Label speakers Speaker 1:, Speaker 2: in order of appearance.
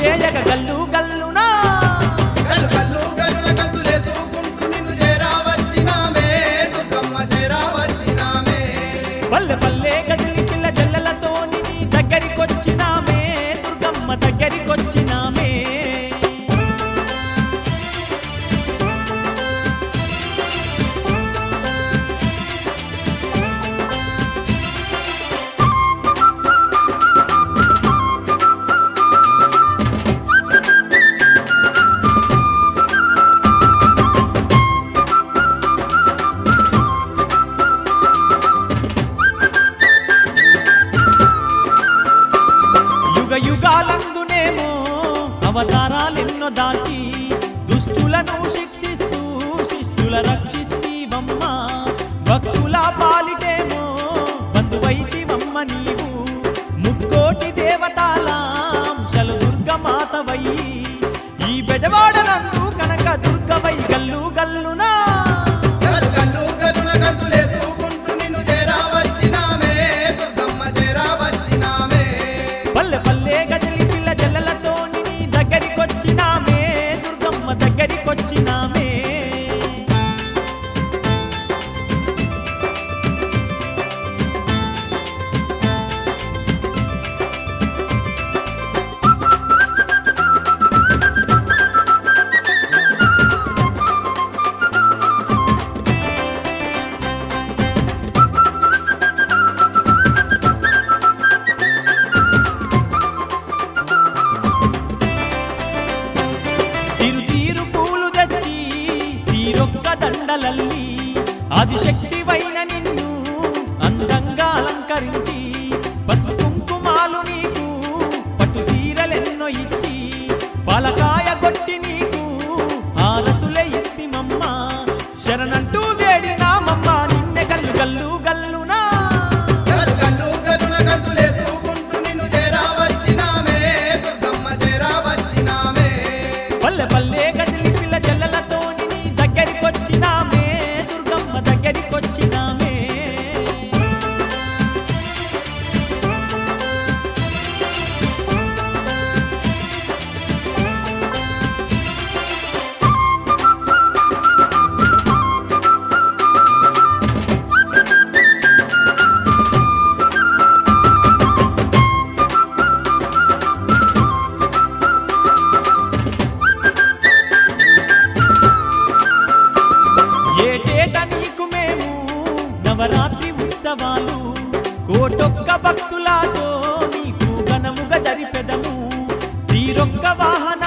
Speaker 1: చేయగ గల్లు గల్లునా
Speaker 2: గల్లు గల్లు గల్లుల గంతులేసుకుంటూ నిన్ను చేరా వచ్చినామే దుర్గమ్మ చేరా వచ్చినామే
Speaker 1: పల్లె పల్లె గదిలి పిల్ల జల్లలతో నీ దగ్గరికొచ్చినామే దుర్గమ్మ దగ్గరికొచ్చినామే యుగ యుగాలందునేమో అవతారాలెన్నో దాల్చి దుష్టులను శిక్షిస్తూ శిష్టుల రక్షిస్తీవమ్మ భక్తుల పాలిటేమో బంధువైతివమ్మ నీవు ముక్కోటి దేవతాలాంశలు దుర్గమాతవై ఈ బెజవాడనందు కనక దుర్గవై గల్లు గల్లునా
Speaker 2: గల్లు గల్లు గల్లుల గంతులేసుకుంటూ నిన్ను చేరా వచ్చినామే దుర్గమ్మ చేరా వచ్చినామే
Speaker 1: పల్లె పల్లె గదిలి పిల్ల జల్లలతో నీ దగ్గరికొచ్చినామే దుర్గమ్మ దగ్గరికొచ్చినామే తీరు తీరు పూలు తెచ్చి తీరొక్క దండలల్లి ఆదిశక్తివైన నిన్ను అందంగా అలంకరించి పసుపు కుంకుమాలు నీకు పట్టు సీరలెన్నో ఇచ్చి పాలకాయ కొట్టి నీకు హారతులే ఇస్తిమమ్మ శరణంటూ వేడినామమ్మ నిన్నె గల్లు గల్లు గల్లునా
Speaker 2: గల్లు గల్లు గల్లుల గంతులేసుకుంటూ నిన్ను చేరా వచ్చినామే దుర్గమ్మ చేరా వచ్చినామే
Speaker 1: పల్లె పల్లె గదిలి పిల్ల జల్లలతో నీ దగ్గరికొచ్చినామే దుర్గమ్మ దగ్గరికొచ్చినామే ఏటేట నీకు మేము నవరాత్రి ఉత్సవాలు కోటొక్క భక్తులతో నీకు ఘనముగా జరిపెదము తీరొక్క వాహన